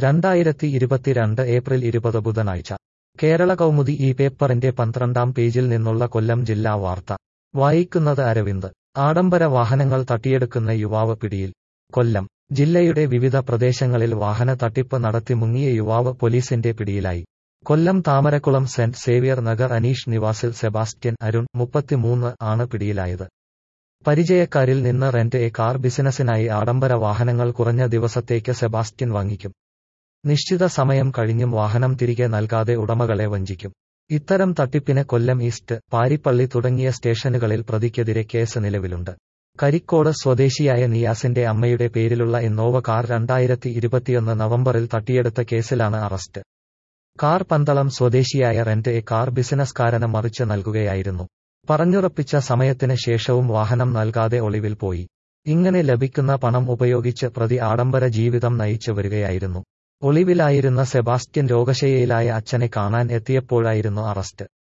രണ്ടായിരത്തി ഇരുപത്തിരണ്ട് ഏപ്രിൽ ഇരുപത് ബുധനാഴ്ച കേരള കൗമുദി ഈ പേപ്പറിന്റെ പന്ത്രണ്ടാം പേജിൽ നിന്നുള്ള കൊല്ലം ജില്ലാ വാർത്ത വായിക്കുന്നത് അരവിന്ദ് ആഡംബര വാഹനങ്ങൾ തട്ടിയെടുക്കുന്ന യുവാവ് പിടിയിൽ കൊല്ലം ജില്ലയുടെ വിവിധ പ്രദേശങ്ങളിൽ വാഹന തട്ടിപ്പ് നടത്തി മുങ്ങിയ യുവാവ് പോലീസിന്റെ പിടിയിലായി കൊല്ലം താമരക്കുളം സെന്റ് സേവിയർ നഗർ അനീഷ് നിവാസിൽ സെബാസ്റ്റ്യൻ അരുൺ മുപ്പത്തിമൂന്ന് ആണ് പിടിയിലായത് പരിചയക്കാരിൽ നിന്ന് റെന്റ് എ കാർ ബിസിനസിനായി ആഡംബര വാഹനങ്ങൾ കുറഞ്ഞ ദിവസത്തേക്ക് സെബാസ്റ്റ്യൻ വാങ്ങിക്കും നിശ്ചിത സമയം കഴിഞ്ഞും വാഹനം തിരികെ നൽകാതെ ഉടമകളെ വഞ്ചിക്കും ഇത്തരം തട്ടിപ്പിന് കൊല്ലം ഈസ്റ്റ് പാരിപ്പള്ളി തുടങ്ങിയ സ്റ്റേഷനുകളിൽ പ്രതിക്കെതിരെ കേസ് നിലവിലുണ്ട് കരിക്കോട് സ്വദേശിയായ നിയാസിന്റെ അമ്മയുടെ പേരിലുള്ള ഇന്നോവ കാർ രണ്ടായിരത്തി ഇരുപത്തിയൊന്ന് നവംബറിൽ തട്ടിയെടുത്ത കേസിലാണ് അറസ്റ്റ് കാർ പന്തളം സ്വദേശിയായ റെന്റ് എ കാർ ബിസിനസ്കാരന് മറിച്ച് നൽകുകയായിരുന്നു പറഞ്ഞുറപ്പിച്ച സമയത്തിന് ശേഷവും വാഹനം നൽകാതെ ഒളിവിൽ പോയി ഇങ്ങനെ ലഭിക്കുന്ന പണം ഉപയോഗിച്ച് പ്രതി ആഡംബര ജീവിതം നയിച്ചു വരികയായിരുന്നു ഒളിവിലായിരുന്ന സെബാസ്റ്റ്യൻ രോഗശയ്യയിലായ അച്ഛനെ കാണാൻ എത്തിയപ്പോഴായിരുന്നു അറസ്റ്റ്